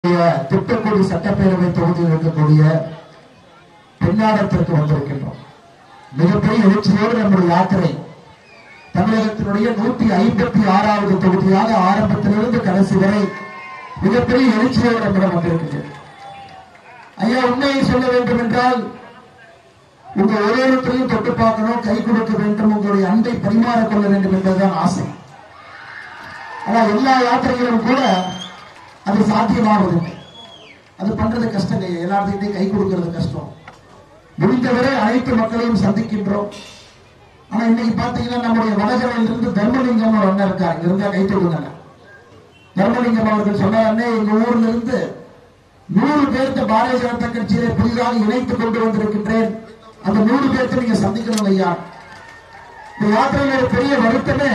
திட்டக்குடி சட்டப்பேரவை தொகுதியில் இருக்கக்கூடிய பெண்ணாடத்திற்கு வந்திருக்கின்றோம் மிகப்பெரிய எழுச்சியோடு நம்முடைய யாத்திரை தமிழகத்தினுடைய நூற்றி ஐம்பத்தி ஆறாவது தொகுதியாக ஆரம்பத்திலிருந்து கடைசி வரை மிகப்பெரிய எழுச்சியோடு நம்மிடம் வந்திருக்கின்றது ஐயா உண்மையை சொல்ல வேண்டும் என்றால் உங்க ஒருவருத்தையும் தொட்டு பார்க்கணும் கை கொடுக்க வேண்டும் உங்களுடைய அன்பை பரிமாறிக்கொள்ள வேண்டும் என்பதுதான் ஆசை ஆனா எல்லா யாத்திரைகளும் கூட அது சாத்தியமாவதில்லை அது பண்றது கஷ்டம் எல்லாத்தையும் கை கொடுக்கிறது கஷ்டம் முடிந்தவரை அனைத்து மக்களையும் சந்திக்கின்றோம் ஆனா இன்னைக்கு பாத்தீங்கன்னா நம்முடைய வடகரையில் இருந்து தர்மலிங்கம் ஒரு அண்ணன் இருக்கார் இங்க இருந்தா கை தொடுங்க தர்மலிங்கம் அவர்கள் சொன்னார் அண்ணே எங்க ஊர்ல இருந்து நூறு பேர்த்த பாரதிய ஜனதா கட்சியிலே புதிதாக இணைத்துக் கொண்டு வந்திருக்கின்றேன் அந்த நூறு பேர்த்த நீங்க சந்திக்கணும் ஐயா இந்த யாத்திரையில ஒரு பெரிய வருத்தமே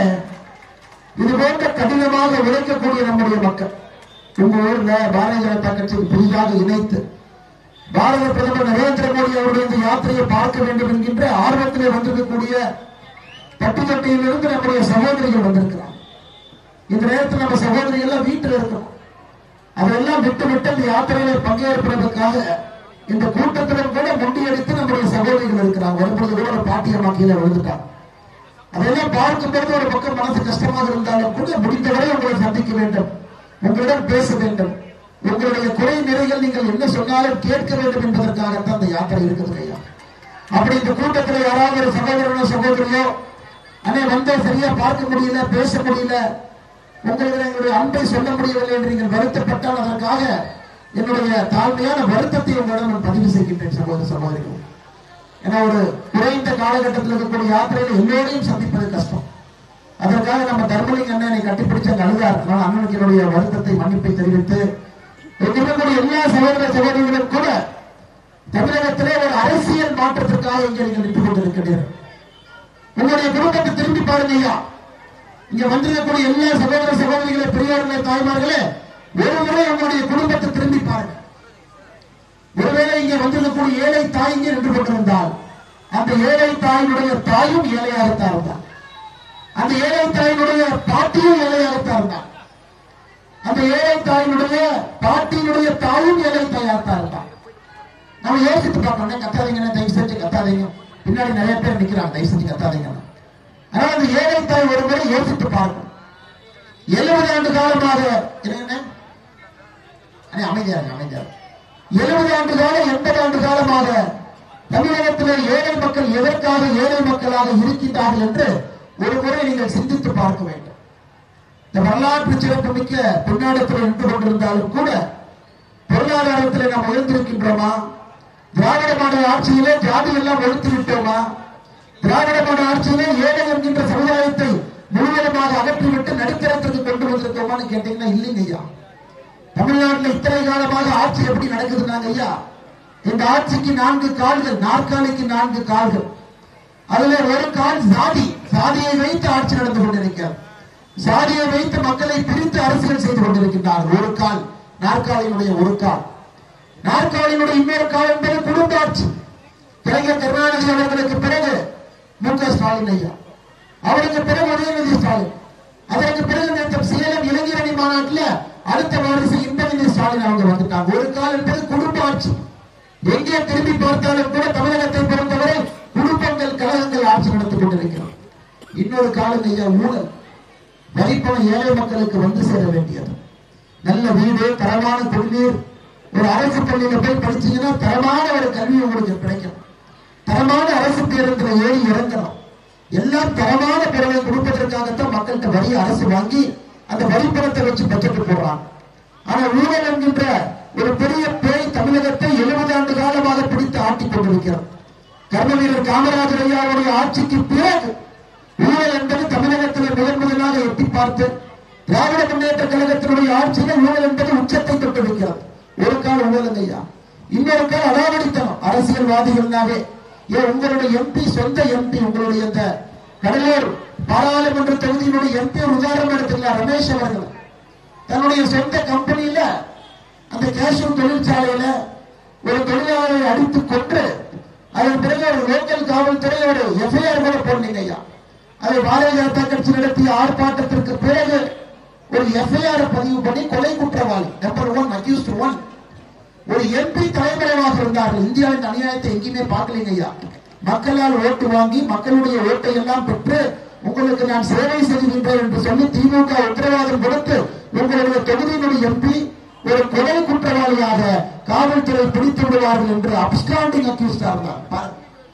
இது போன்ற கடினமாக உழைக்கக்கூடிய நம்முடைய மக்கள் உங்க ஊர்ல பாரதிய ஜனதா கட்சிக்கு புதிதாக இணைத்து பாரத பிரதமர் நரேந்திர மோடி அவருடைய இந்த யாத்திரையை பார்க்க வேண்டும் என்கின்ற ஆர்வத்திலே வந்திருக்கக்கூடிய பட்டுக்கட்டையிலிருந்து நம்முடைய சகோதரிகள் வந்திருக்கிறார் இந்த நேரத்தில் நம்ம சகோதரிகள் எல்லாம் வீட்டில் இருக்கணும் அதெல்லாம் விட்டு விட்டு இந்த யாத்திரையில பங்கேற்பதற்காக இந்த கூட்டத்திலும் கூட முண்டியடித்து நம்முடைய சகோதரிகள் இருக்கிறாங்க வரும்போது கூட ஒரு பாட்டியம்மா கீழே விழுந்துட்டாங்க அதெல்லாம் பார்க்கும்போது ஒரு பக்கம் மனசு கஷ்டமாக இருந்தாலும் கூட முடிந்தவரை உங்களை சந்திக்க வேண்டும் உங்களிடம் பேச வேண்டும் உங்களுடைய குறை நிறைகள் நீங்கள் என்ன சொன்னாலும் கேட்க வேண்டும் என்பதற்காகத்தான் இந்த யாத்திரை இருக்குது ஐயா அப்படி இந்த கூட்டத்தில் யாராவது ஒரு சகோதரனோ சகோதரியோ அண்ணே வந்தா சரியா பார்க்க முடியல பேச முடியல உங்களுக்கு எங்களுடைய அன்பை சொல்ல முடியவில்லை என்று நீங்கள் வருத்தப்பட்டால் அதற்காக என்னுடைய தாழ்மையான வருத்தத்தை உங்களிடம் நான் பதிவு செய்கின்றேன் சகோதர சகோதரிகள் ஏன்னா ஒரு குறைந்த காலகட்டத்தில் இருக்கக்கூடிய யாத்திரையில் எல்லோரையும் சந்திப்பது கஷ்டம் அதற்காக நம்ம தர்மலிங்க அண்ணனை கட்டிப்பிடிச்ச அங்க அழுதார் ஆனால் அண்ணனுக்கு என்னுடைய வருத்தத்தை மன்னிப்பை தெரிவித்து இங்க இருக்கக்கூடிய எல்லா சகோதர சகோதரிகளும் கூட தமிழகத்திலே ஒரு அரசியல் மாற்றத்திற்காக இங்கே நீங்கள் நின்று கொண்டிருக்கிறீர்கள் உங்களுடைய குடும்பத்தை திரும்பி பாருங்க ஐயா இங்க வந்திருக்கக்கூடிய எல்லா சகோதர சகோதரிகளே பெரியோர்களே தாய்மார்களே ஒரு முறை உங்களுடைய குடும்பத்தை திரும்பி பாருங்க ஒருவேளை இங்கே வந்திருக்கக்கூடிய ஏழை தாய் இங்கே நின்று கொண்டிருந்தால் அந்த ஏழை தாயினுடைய தாயும் ஏழையாகத்தான் இருந்தார் அந்த ஏழை தாயினுடைய பாட்டியும் ஏழையாகத்தான் இருந்தார் அந்த ஏழை தாயினுடைய பாட்டியினுடைய தாயும் ஏழை தாயாகத்தான் இருந்தார் நம்ம யோசித்து பார்க்கணும் கத்தாதீங்கன்னு தயவு செஞ்சு கத்தாதீங்க பின்னாடி நிறைய பேர் நிக்கிறாங்க தயவு செஞ்சு கத்தாதீங்க ஆனால் அந்த ஏழை தாய் ஒரு முறை யோசித்து பார்க்கணும் எழுபது ஆண்டு காலமாக என்ன அண்ணே, அமைதியா இருங்க, அமைதியா இருங்க. எழுபது ஆண்டு காலம் எண்பது ஆண்டு காலமாக தமிழகத்திலே ஏழை மக்கள் எதற்காக ஏழை மக்களாக இருக்கின்றார்கள் என்று ஒரு முறை நீங்கள் சிந்தித்து பார்க்க வேண்டும் இந்த வரலாற்று சிறப்பு மிக்க பின்னாடத்தில் நின்று கொண்டிருந்தாலும் கூட பொருளாதாரத்தில் நாம் உயர்ந்திருக்கின்றோமா திராவிட மாடல் ஆட்சியிலே ஜாதி எல்லாம் ஒழித்து விட்டோமா திராவிட மாடல் ஆட்சியிலே ஏழை என்கின்ற சமுதாயத்தை முழுவதுமாக அகற்றிவிட்டு நடுத்தரத்திற்கு கொண்டு வந்திருக்கோமான்னு கேட்டீங்கன்னா இல்லைங்க ஐயா தமிழ்நாட்டில் இத்தனை காலமாக ஆட்சி எப்படி நடக்குதுன்னாங்க ஐயா இந்த ஆட்சிக்கு நான்கு கால்கள் நாற்காலிக்கு நான்கு கால்கள் அதுல ஒரு கால் சாதி சாதியை வைத்து ஆட்சி நடந்து கொண்டிருக்கிறது சாதியை வைத்து மக்களை பிரித்து அரசியல் செய்து கொண்டிருக்கின்றார் ஒரு கால் நாற்காலியினுடைய ஒரு கால் நாற்காலியினுடைய இன்னொரு கால் என்பது குடும்ப ஆட்சி கலைஞர் கருணாநிதி அவர்களுக்கு பிறகு மு க ஸ்டாலின் ஐயா அவருக்கு பிறகு உதயநிதி ஸ்டாலின் அதற்கு பிறகு நேற்று சேலம் இளைஞரணி மாநாட்டில் அடுத்த வாரிசு இன்பநிதி ஸ்டாலின் அவங்க வந்துட்டாங்க ஒரு கால் என்பது குடும்ப ஆட்சி எங்கே திரும்பி பார்த்தாலும் கூட தமிழகத்தை பொறுத்தவரை குடும்பங்கள் கழகங்கள் ஆட்சி நடத்திக் கொண்டிருக்கிறோம் இன்னொரு காலம் ஐயா ஊழல் வரிப்பணம் ஏழை மக்களுக்கு வந்து சேர வேண்டியது நல்ல வீடு தரமான குடிநீர் ஒரு அரசு பள்ளியில போய் படிச்சீங்கன்னா தரமான ஒரு கல்வி உங்களுக்கு கிடைக்கும் தரமான அரசு பேருந்துல ஏறி இறங்கணும் எல்லாம் தரமான பொருளை கொடுப்பதற்காகத்தான் மக்கள்கிட்ட வரி அரசு வாங்கி அந்த வரி பணத்தை வச்சு பட்ஜெட் போடுறாங்க ஆனா ஊழல் என்கின்ற ஒரு பெரிய பேய் தமிழகத்தை எழுபது ஆண்டு காலமாக பிடித்து ஆட்டிக் கொண்டிருக்கிறது கர்ம வீரர் காமராஜர் ஐயாவுடைய ஆட்சிக்கு பிறகு ஊழல் என்பது தமிழகத்தில் முதன் முதலாக எட்டி பார்த்து திராவிட முன்னேற்ற கழகத்தினுடைய ஆட்சியில் ஊழல் என்பது உச்சத்தை தொட்டிருக்கிறது ஒரு கால் ஊழல் ஐயா இன்னொரு கால் அடாவடித்தனம் அரசியல்வாதிகள்னாவே ஏன் உங்களுடைய எம்பி சொந்த எம்பி உங்களுடைய இந்த கடலூர் பாராளுமன்ற தொகுதியினுடைய எம்பி ஒரு உதாரணம் எடுத்துக்கலாம் ரமேஷ் அவர்கள் தன்னுடைய சொந்த கம்பெனியில அந்த கேஷூ தொழிற்சாலையில ஒரு தொழிலாளரை அடித்து கொன்று அதன் பிறகு ஒரு லோக்கல் காவல்துறை ஒரு எஃப்ஐஆர் கூட போடலீங்க ஐயா அதை பாரதிய ஜனதா கட்சி நடத்திய ஆர்ப்பாட்டத்திற்கு பிறகு ஒரு எஃப்ஐஆர் பதிவு பண்ணி கொலை குற்றவாளி நம்பர் ஒன் அக்யூஸ்ட் ஒன் ஒரு எம்பி தலைமறைவாக இருந்தார்கள் இந்தியாவின் அநியாயத்தை எங்கேயுமே பார்க்கலைங்க ஐயா மக்களால் ஓட்டு வாங்கி மக்களுடைய ஓட்டை எல்லாம் பெற்று உங்களுக்கு நான் சேவை செய்கின்றேன் என்று சொல்லி திமுக உத்தரவாதம் கொடுத்து உங்களுடைய தொகுதியினுடைய எம்பி ஒரு கொலை குற்றவாளியாக காவல்துறை பிடித்து விடுவார்கள் என்று அப்ஸ்டாண்டிங் அக்யூஸ்டா இருந்தார் பாருங்க.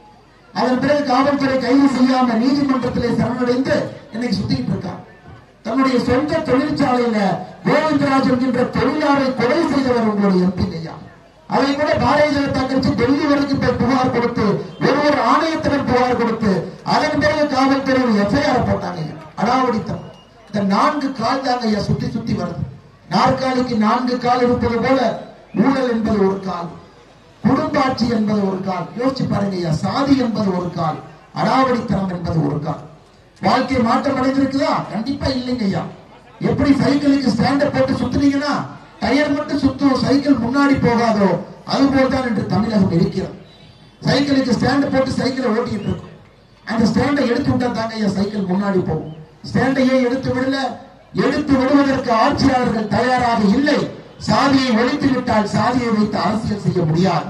அதன் பிறகு காவல்துறை கைது செய்யாம நீதிமன்றத்திலே சரணடைந்து இன்னைக்கு சுத்திட்டு இருக்கான் தன்னுடைய சொந்த தொழிற்சாலையில கோவிந்தராஜ் என்கின்ற தொழிலாளரை கொலை செய்தவர் உங்களுடைய எம்பி ஐயா அதை கூட பாரதிய ஜனதா கட்சி டெல்லி வரைக்கும் போய் புகார் கொடுத்து ஒரு ஒரு ஆணையத்தினர் புகார் கொடுத்து அதன் பிறகு காவல்துறை எஃப்ஐஆர் போட்டாங்க ஐயா. அடாவடித்தனம் இந்த நான்கு கால் தாங்க ஐயா சுத்தி சுத்தி வருது நாற்காலிக்கு நான்கு கால் இருப்பது போல ஊழல் என்பது ஒரு கால் குடும்ப ஆட்சி என்பது ஒரு கால் யோசிச்சு பாருங்க ஐயா சாதி என்பது ஒரு கால் அடாவடித்தனம் என்பது ஒரு கால் வாழ்க்கை மாற்றம் அடைந்திருக்குதா கண்டிப்பா இல்லைங்க ஐயா எப்படி சைக்கிளுக்கு ஸ்டாண்ட போட்டு சுத்துனீங்கன்னா டயர் மட்டும் சுத்தும் சைக்கிள் முன்னாடி போகாதோ அதுபோல் தான் இன்று தமிழகம் இருக்கிறது சைக்கிளுக்கு ஸ்டாண்ட் போட்டு சைக்கிளை ஓட்டிட்டு இருக்கும் அந்த ஸ்டாண்டை எடுத்து விட்டா தாங்க ஐயா சைக்கிள் முன்னாடி போகும் ஸ்டாண்டையே எடுத்து விடல எடுத்து விடுவதற்கு ஆட்சியாளர்கள் தயாராக இல்லை சாதியை ஒழித்து விட்டால் சாதியை வைத்து அரசியல் செய்ய முடியாது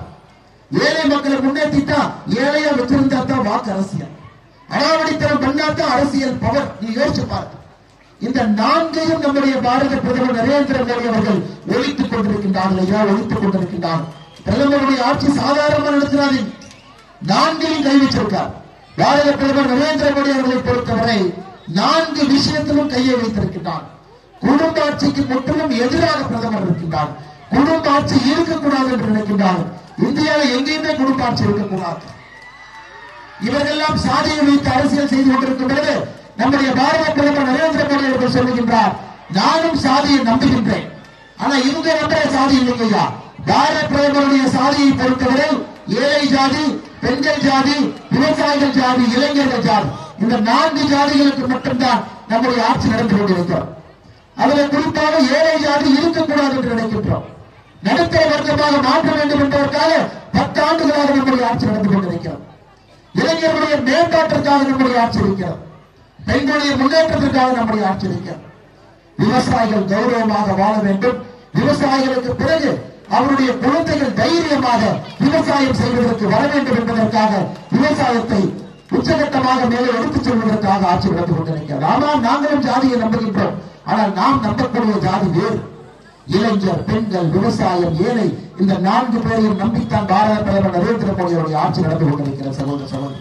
ஏழை மக்களை முன்னேற்றிட்டா ஏழையா வச்சிருந்தா தான் வாக்கு அரசியல் அடாவடித்தனம் பண்ணா தான் அரசியல் பவர் நீ யோசிச்சு பாருங்க இந்த நான்கையும் நம்முடைய பாரத பிரதமர் நரேந்திர மோடி அவர்கள் ஒழித்துக் கொண்டிருக்கின்றார்கள் ஐயா ஒழித்துக் கொண்டிருக்கின்றார் பிரதமருடைய ஆட்சி சாதாரணமா நடத்தினார்கள் நான்கையும் கை வச்சிருக்கார் பாரத பிரதமர் நரேந்திர மோடி அவர்களை பொறுத்தவரை நான்கு விஷயத்திலும் கையை வைத்திருக்கின்றார் குடும்ப ஆட்சிக்கு முற்றிலும் எதிராக பிரதமர் இருக்கின்றார் குடும்ப ஆட்சி இருக்கக்கூடாது என்று நினைக்கின்றார் இந்தியாவில் எங்கேயுமே குடும்ப ஆட்சி இருக்கக்கூடாது இவர்களெல்லாம் சாதியை வைத்து அரசியல் செய்து கொண்டிருக்கும் பொழுது நம்முடைய பாரத பிரதமர் நரேந்திர மோடி அவர்கள் சொல்லுகின்றார் நானும் சாதியை நம்புகின்றேன் ஆனா இவங்க நம்புற சாதி இல்லைங்கய்யா பாரத பிரதமருடைய சாதியை பொறுத்தவரை ஏழை ஜாதி பெண்கள் ஜாதி விவசாயிகள் ஜாதி இளைஞர்கள் ஜாதி இந்த நான்கு ஜாதிகளுக்கு மட்டும்தான் நம்முடைய ஆட்சி நடந்து கொண்டிருக்கிறோம் அதுல குறிப்பாக ஏழை ஜாதி இருக்கக்கூடாது என்று நினைக்கின்றோம் நடுத்தர வர்க்கமாக மாற்ற வேண்டும் என்பதற்காக பத்து ஆண்டுகளாக நம்முடைய ஆட்சி நடந்து கொண்டிருக்கிறோம் இளைஞர்களுடைய மேம்பாட்டிற்காக நம்முடைய ஆட்சி இருக்கிறது பெண்களுடைய முன்னேற்றத்திற்காக நம்முடைய ஆட்சி இருக்கிறது விவசாயிகள் கௌரவமாக வாழ வேண்டும் விவசாயிகளுக்கு பிறகு அவருடைய குழந்தைகள் தைரியமாக விவசாயம் செய்வதற்கு வர வேண்டும் என்பதற்காக விவசாயத்தை உச்சகட்டமாக மேலே எடுத்துச் செல்வதற்காக ஆட்சி நடந்து கொண்டிருக்கிறது ஆமாம் நாங்களும் ஜாதியை நம்புகின்றோம் ஆனால் நாம் நம்பக்கூடிய ஜாதி வேறு இளைஞர் பெண்கள் விவசாயம் ஏழை இந்த நான்கு பேரையும் நம்பித்தான் பாரத பிரதமர் நரேந்திர மோடி அவருடைய ஆட்சி நடந்து கொண்டிருக்கிற சகோதர சகோதரி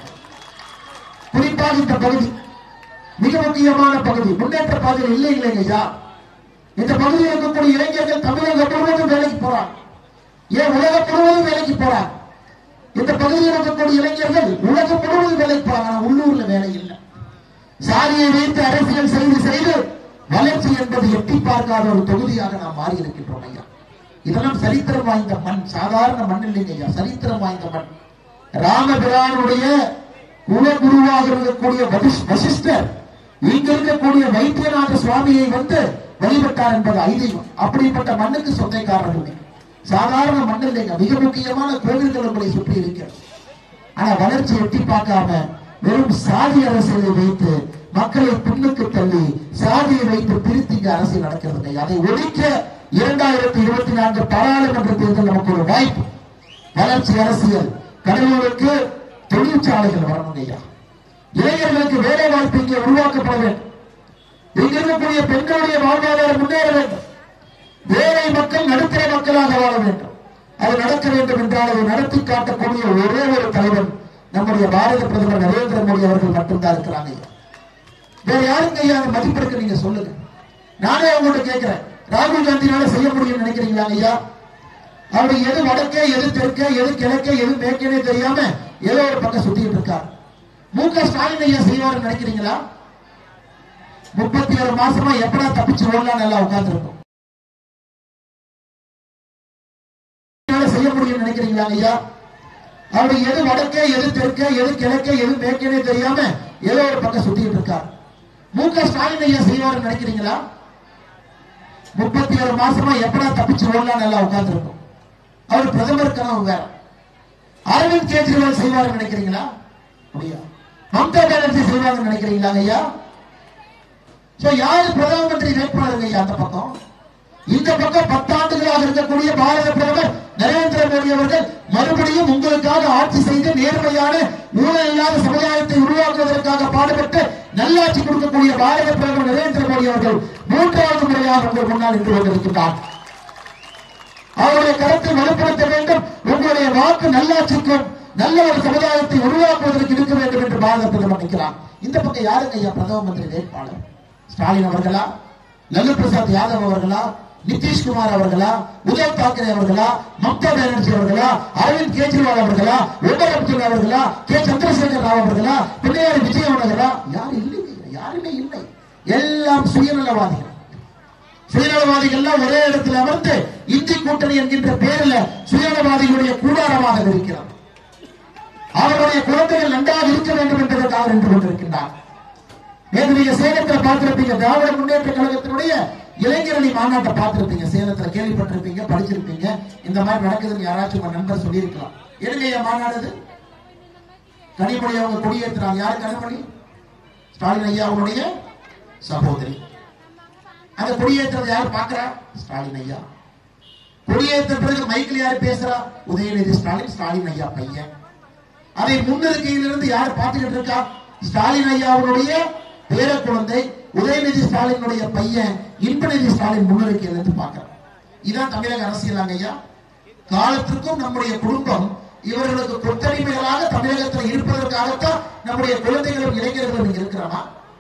குறிப்பாக இந்த பகுதி மிக முக்கியமான பகுதி முன்னேற்ற பாதையில் இல்லை இல்லைங்க ஐயா இந்த பகுதியில் இருக்கக்கூடிய இளைஞர்கள் தமிழகம் முழுவதும் வேலைக்கு போறாங்க ஏன் உலகம் முழுவதும் வேலைக்கு போறாங்க இந்த பகுதியில் இருக்கக்கூடிய இளைஞர்கள் உலகம் முழுவதும் வேலைக்கு போறாங்க ஆனா உள்ளூர்ல வேலை இல்லை சாதியை வைத்து அரசியல் செய்து செய்து வளர்ச்சி என்பது எட்டி பார்க்காத ஒரு தொகுதியாக நாம் மாறி இருக்கின்றோம் ஐயா இதெல்லாம் சரித்திரம் வாய்ந்த மண் சாதாரண மண் இல்லைங்க ஐயா சரித்திரம் வாய்ந்த மண் ராமபிரானுடைய குலகுருவாக இருக்கக்கூடிய வசிஷ்- வசிஷ்டர் இங்க இருக்கக்கூடிய வைத்தியநாத சுவாமியை வந்து வழிபட்டார் என்பது ஐதீகம் அப்படிப்பட்ட மண்ணுக்கு சொந்தக்காரர்கள் நீங்க. சாதாரண மண் இல்லைங்க மிக முக்கியமான கோவில்கள் உங்களை சுற்றி இருக்கிறது ஆனா வளர்ச்சி எட்டி பார்க்காம வெறும் சாதி அரசியலை வைத்து மக்களை பின்னுக்கு தள்ளி சாதியை வைத்து பிரித்து இங்க அரசியல் நடக்கிறது அதை ஒழிக்க இரண்டாயிரத்தி இருபத்தி நான்கு பாராளுமன்ற தேர்தல் நமக்கு ஒரு வாய்ப்பு வளர்ச்சி அரசியல் கடலூருக்கு தொழிற்சாலைகள் வரணும் ஐயா இளைஞர்களுக்கு வேலை வாய்ப்பு இங்கே உருவாக்கப்பட வேண்டும் இங்க இருக்கக்கூடிய பெண்களுடைய வாழ்வாதாரம் முன்னேற வேண்டும் ஏழை மக்கள் நடுத்தர மக்களாக வாழ வேண்டும் அது நடக்க வேண்டும் என்றால் அதை நடத்தி காட்டக்கூடிய ஒரே ஒரு தலைவன் நம்முடைய பாரத பிரதமர் நரேந்திர மோடி அவர்கள் மட்டும்தான் இருக்கிறாங்க ஐயா. வேற யாருங்க ஐயா அந்த மதிப்பிற்கு நீங்க சொல்லுங்க நானே உங்கள்கிட்ட கேட்கிறேன் ராகுல் காந்தினால செய்ய முடியும்னு நினைக்கிறீங்களா ஐயா அவர் எது வடக்கே எது தெற்கே எது கிழக்கே எது மேற்கேனே தெரியாம ஏதோ ஒரு பக்கம் சுத்திட்டு இருக்கார் மு க ஸ்டாலின் ஐயா செய்வாருன்னு நினைக்கிறீங்களா முப்பத்தி ஏழு மாசமா எப்படா தப்பிச்சு ஓடலாம் நல்லா உட்கார்ந்துருக்கும் என்னால செய்ய முடியும்னு நினைக்கிறீங்களா ஐயா அவர் எது வடக்கே எது தெற்கே எது கிழக்கே எது மேற்கேனே தெரியாம ஏதோ ஒரு பக்கம் சுத்திட்டு இருக்கார் மு க ஸ்டாலின் ஐயா செய்வாருன்னு நினைக்கிறீங்களா முப்பத்தி ஏழு மாசமா எப்படா தப்பிச்சு ஓடலாம் நல்லா உட்கார்ந்துருக்கும் அவர் பிரதமர் கனவு வேற அரவிந்த் கெஜ்ரிவால் செய்வாருன்னு நினைக்கிறீங்களா முடியாது மம்தா பானர்ஜி செய்வாங்கன்னு நினைக்கிறீங்களா ஐயா சோ யாரு பிரதம மந்திரி வேட்பாளருங்க ஐயா அந்த பக்கம் இந்த பக்கம் பத்தாண்டுகளாக இருக்கக்கூடிய பாரத பிரதமர் நரேந்திர மோடி அவர்கள் மறுபடியும் உங்களுக்காக ஆட்சி செய்து நேர்மையான ஊழல் இல்லாத சமுதாயத்தை உருவாக்குவதற்காக பாடுபட்டு நல்லாட்சி கொடுக்கக்கூடிய பாரத பிரதமர் நரேந்திர மோடி அவர்கள் மூன்றாவது முறையாக உங்கள் முன்னால் நின்று கொண்டிருக்கிறார் அவருடைய கருத்தை வலுப்படுத்த வேண்டும் உங்களுடைய வாக்கு நல்லாட்சிக்கும் நல்ல ஒரு சமுதாயத்தை உருவாக்குவதற்கு இருக்க வேண்டும் என்று பாரத பிரதமர் நிற்கிறார் இந்த பக்கம் யாருங்க ஐயா பிரதம மந்திரி வேட்பாளர் ஸ்டாலின் அவர்களா லல்லு பிரசாத் யாதவ் அவர்களா நிதிஷ்குமார் அவர்களா உத்தவ் தாக்கரே அவர்களா மம்தா பானர்ஜி அவர்களா அரவிந்த் கெஜ்ரிவால் அவர்களா உமர் அப்துல் அவர்களா கே சந்திரசேகர் ராவ் அவர்களா பிள்ளையாரி விஜய் அவர்களா யாரும் இல்லைங்க யாருமே இல்லை எல்லாம் சுயநலவாதிகள் சுயநலவாதிகள்லாம் ஒரே இடத்தில் அமர்ந்து இந்தி கூட்டணி என்கின்ற பேரில் சுயநலவாதிகளுடைய கூடாரமாக இருக்கிறார் அவருடைய குழந்தைகள் நன்றாக இருக்க வேண்டும் என்பதற்காக நின்று கொண்டிருக்கின்றார் நேற்று நீங்க சேலத்தில் பார்த்திருப்பீங்க திராவிட முன்னேற்ற கழகத்தினுடைய இளைஞரணி மாநாட்டை பார்த்திருப்பீங்க சேலத்துல கேள்விப்பட்டிருப்பீங்க படிச்சிருப்பீங்க இந்த மாதிரி நடக்குதுன்னு யாராச்சும் உங்க நண்பர் சொல்லியிருக்கலாம் எதுங்க மாநாடு இது? கனிமொழி அவங்க கொடியேற்றுறாங்க யாரு கனிமொழி ஸ்டாலின் ஐயா அவருடைய சகோதரி அந்த கொடியேற்றத்தை யார் பார்க்கிறா ஸ்டாலின் ஐயா கொடியேற்ற பிறகு மைக்கில் யார் பேசுறா உதயநிதி ஸ்டாலின் ஸ்டாலின் ஐயா பையன் அதை முன்னிருக்கையிலிருந்து யார் பார்த்துக்கிட்டு இருக்கா ஸ்டாலின் ஐயாவுடைய பேர குழந்தை உதயநிதி ஸ்டாலினுடைய பையன் இன்பநிதி ஸ்டாலின் முன்னிருக்கையிலிருந்து பார்க்கிறார் இதான் தமிழக அரசியலாங்க ஐயா காலத்திற்கும் நம்முடைய குடும்பம் இவர்களுக்கு கொத்தடிமைகளாக தமிழகத்தில் இருப்பதற்காகத்தான் நம்முடைய குழந்தைகளும் இளைஞர்களும் இங்க இருக்கிறாமா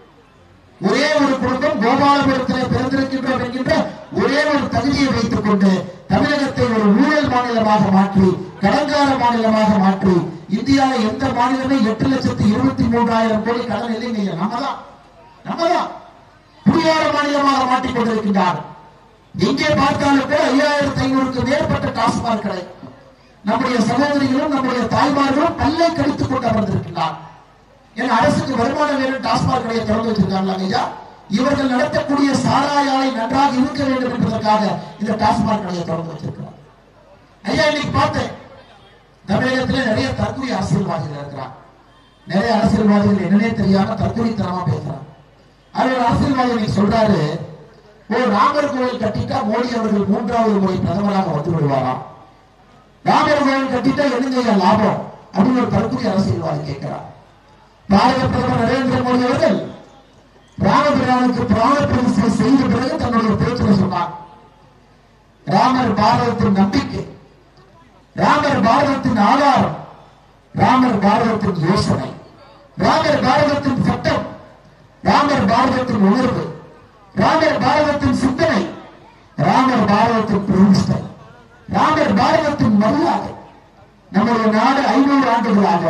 ஒரே ஒரு குடும்பம் கோபாலபுரத்தில் பிறந்திருக்கின்றோம் என்கின்ற ஒரே ஒரு தகுதியை வைத்துக் கொண்டு தமிழகத்தை ஒரு ஊழல் மாநிலமாக மாற்றி கடன்கார மாநிலமாக மாற்றி இந்தியாவில் எந்த மாநிலமே எட்டு லட்சத்தி இருபத்தி மூன்றாயிரம் கோடி கடன் இல்லைங்க ஐயா. நம்மதான் நம்மதான் குடியார மாநிலமாக மாற்றிக் கொண்டிருக்கின்றார் எங்கே பார்த்தாலும் கூட ஐயாயிரத்தி ஐநூறுக்கு மேற்பட்ட டாஸ்மாக் கடை நம்முடைய சகோதரிகளும் நம்முடைய தாய்மார்களும் பல்லை கடித்துக் கொண்டு அமர்ந்திருக்கிறார் ஏன்னா அரசுக்கு வருமானம் வேணும் டாஸ்மாக் கடையை திறந்து வச்சிருக்காங்களா ஐயா இவர்கள் நடத்தக்கூடிய சாராய ஆலை நன்றாக இருக்க வேண்டும் என்பதற்காக இந்த டாஸ்மாக் கடையை திறந்து வச்சிருக்கிறார் ஐயா இன்னைக்கு பார்த்தேன் தமிழகத்துல நிறைய தற்கொலை அரசியல்வாதிகள் இருக்கிறார் நிறைய அரசியல்வாதிகள் என்னன்னே தெரியாம தற்கொலைத்தனமா பேசுறாங்க அவர் ஒரு அரசியல்வாதி இன்னைக்கு சொல்றாரு ஓ ராமர் கோவில் கட்டிட்டா மோடி அவர்கள் மூன்றாவது முறை பிரதமராக வந்து விடுவாராம் ராமர் கோவில் கட்டிட்டா என்னங்க ஐயா லாபம் அப்படின்னு ஒரு தற்கொலை அரசியல்வாதி கேட்கிறார் பாரத பிரதமர் நரேந்திர மோடி அவர்கள் ராமபிரானுக்கு பிராண பிரதிஷ்டை செய்த பிறகு தன்னுடைய பேச்சில் சொன்னார் ராமர் பாரதத்தின் நம்பிக்கை ராமர் பாரதத்தின் ஆதாரம் ராமர் பாரதத்தின் யோசனை ராமர் பாரதத்தின் சட்டம் ராமர் பாரதத்தின் உணர்வு ராமர் பாரதத்தின் சிந்தனை ராமர் பாரதத்தின் பிரதிஷ்டை ராமர் பாரதத்தின் மரியாதை நம்முடைய நாடு ஐநூறு ஆண்டுகளாக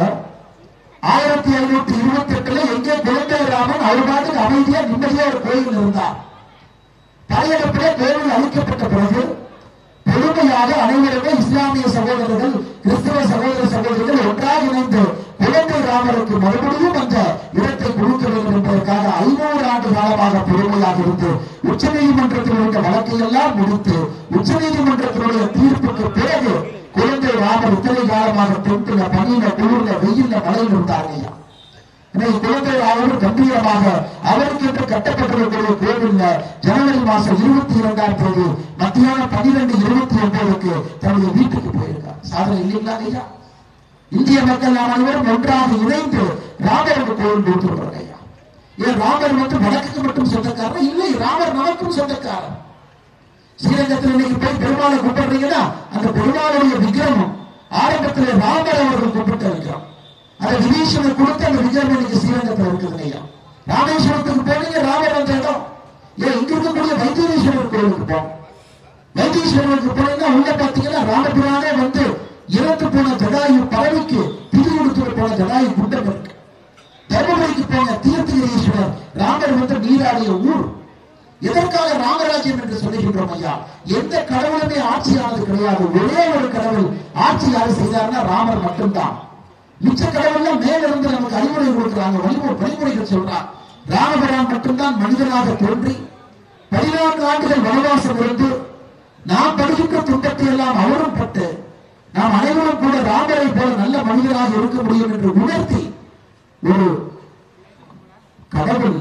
ஆயிரத்தி ஐநூத்தி இருபத்தி எட்டுல எங்கே குழந்தை ராமன் அவர் பாட்டுக்கு அமைதியா நிம்மதியா ஒரு கோயில் இருந்தார் தலையெடுப்பிலே கோவில் அழிக்கப்பட்ட பிறகு பொறுமையாக அனைவருமே இஸ்லாமிய சகோதரர்கள் கிறிஸ்தவ சகோதர சகோதரிகள் ஒன்றாக இணைந்து குழந்தை ராமருக்கு மறுபடியும் அந்த இடத்தை கொடுக்க வேண்டும் என்பதற்காக ஐநூறு ஆண்டு காலமாக பொறுமையாக இருந்து உச்சநீதிமன்றத்தில் இருந்த வழக்கை எல்லாம் முடித்து உச்சநீதிமன்றத்தினுடைய தீர்ப்புக்கு பிறகு குழந்தை ராமர் இத்தனை காலமாக தென்பில பனியில குளிர்ல வெயில்ல மழையில் இருந்தாங்க ஐயா இன்னைக்கு குழந்தை ராமர் கம்பீரமாக அவருக்கு என்று கட்டப்பட்டிருக்கக்கூடிய கோவில்ல ஜனவரி மாசம் இருபத்தி இரண்டாம் தேதி மத்தியானம் பன்னிரெண்டு இருபத்தி ஒன்பதுக்கு தன்னுடைய வீட்டுக்கு போயிருக்கார் சாதனை இல்லைங்களா ஐயா இந்திய மக்கள் நாம் அனைவரும் ஒன்றாக இணைந்து ராமருக்கு கோவில் கொடுத்துருக்கிறோம் ஐயா ஏன் ராமர் வந்து வடக்குக்கு மட்டும் சொந்தக்காரர் இல்லை ராமர் நமக்கும் சொந்தக்காரர் ஸ்ரீரங்கத்தில் இன்னைக்கு போய் பெருமாளை கும்பிடுறீங்கன்னா அந்த பெருமாளுடைய விக்கிரமம் ஆரம்பத்தில் ராமர் அவர்கள் கும்பிட்ட விக்கிரம் அதை விபீஷணர் கொடுத்து அந்த விக்கிரமம் இன்னைக்கு ஸ்ரீரங்கத்தில் இருக்குதுங்க ஐயா ராமேஸ்வரத்துக்கு போனீங்க ராமர் அந்த இடம் ஏன் இங்க இருக்கக்கூடிய வைத்தீஸ்வரர் கோயிலுக்கு போம் வைத்தீஸ்வரருக்கு போனீங்கன்னா உள்ள பாத்தீங்கன்னா ராமபிரானே வந்து இறந்து போன ஜடாயு பறவைக்கு திதி கொடுத்து போன ஜடாயு குண்டம் இருக்கு தர்மபுரிக்கு போன தீர்த்தகிரீஸ்வரர் ராமர் வந்து நீராடிய ஊர் எதற்காக ராமராஜ்யம் என்று சொல்லுகின்றோம் ஐயா எந்த கடவுளுமே ஆட்சியானது கிடையாது ஒரே ஒரு கடவுள் ஆட்சி யாரு செய்தார்னா ராமர் மட்டும்தான் மிச்ச கடவுள்லாம் மேல இருந்து நமக்கு அறிவுரை கொடுக்கிறாங்க வழிமுறை வழிமுறைகள் சொல்றார் ராமபிரான் மட்டும்தான் மனிதனாக தோன்றி பதினான்கு ஆண்டுகள் வனவாசம் இருந்து நாம் படுகின்ற துன்பத்தை எல்லாம் அவரும் பட்டு நாம் அனைவரும் கூட ராமரை போல நல்ல மனிதராக இருக்க முடியும் என்று உணர்த்தி ஒரு கடவுள்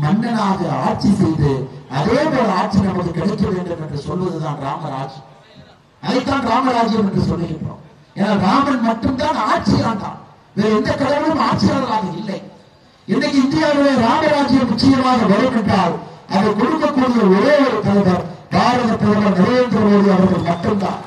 மன்னனாக ஆட்சி செய்து அதே போல ஆட்சி நமக்கு கிடைக்க வேண்டும் என்று சொல்வதுதான் ராமராஜ் அதைத்தான் ராமராஜ்யம் என்று சொல்லுகின்றோம் ஏன்னா ராமன் மட்டும்தான் ஆட்சி ஆண்டான் வேற எந்த கடவுளும் ஆட்சியாளராக இல்லை இன்னைக்கு இந்தியாவிலே ராமராஜ்யம் நிச்சயமாக வரும் என்றால் அதை கொடுக்கக்கூடிய ஒரே ஒரு தலைவர் பாரத பிரதமர் நரேந்திர மோடி அவர்கள் மட்டும்தான்